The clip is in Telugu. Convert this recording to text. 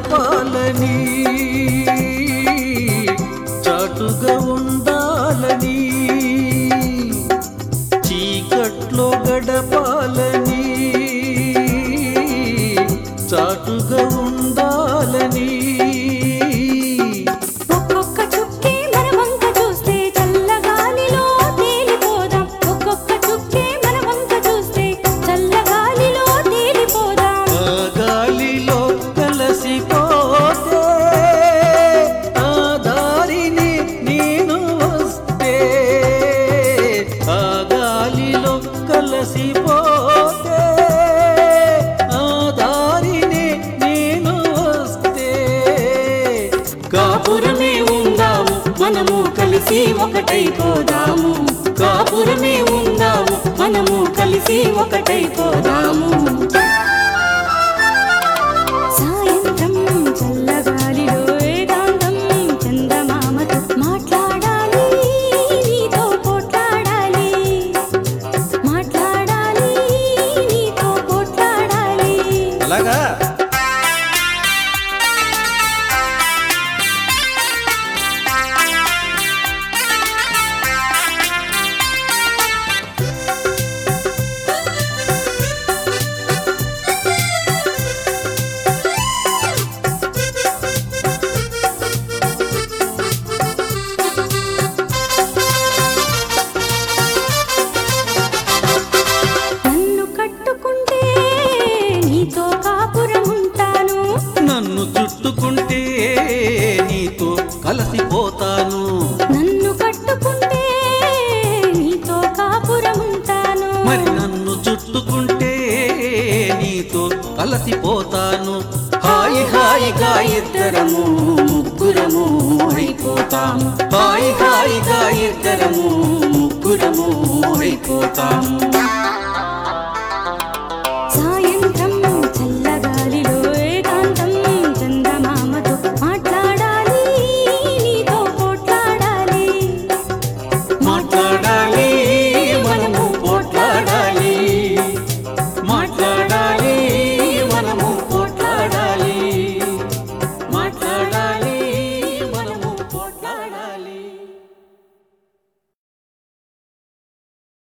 గడపాలని చాటుగా ఉండాలని చీకట్లో గడపాలని చాటుగా ఉండాలని ఒక్కొక్క చుక్కే మన వంక చూస్తే చల్లగాలిలో తేలిపోదాం ఒక్కొక్క చుక్కే మన వంక చూస్తే చల్లగాలిలో తేలిపోదాం ఆ గాలిలో కలిసిపోతే ఆ దారిని నేను వస్తే ఆ గాలిలో కలిసిపోతే ఆ దారిని నేను వస్తే కాపురమే ఉందాము మనము కలిసి ఒకటైపోదాము కాపురమే ఉందాము మనము కలిసి ఒకటైపోదాము సాయంత్రం చల్లగాలిలో ఏకాంతం చందమామతో మాట్లాడాలి నీతో పోట్లాడాలి మాట్లాడాలి నీతో పోట్లాడాలి అలాగా నన్ను కట్టుకుంటే నీతో కాపురం ఉంటాను నన్ను చుట్టుకుంటే నీతో కలిసిపోతాను నన్ను కట్టుకుంటే నీతో కాపురం ఉంటాను మరి నన్ను చుట్టుకుంటే నీతో కలిసిపోతాను హాయి హాయిగా ఇద్దరము ముగ్గురము అయిపోతాము హాయి హాయిగా ఇద్దరము ముగ్గురము అయిపోతాము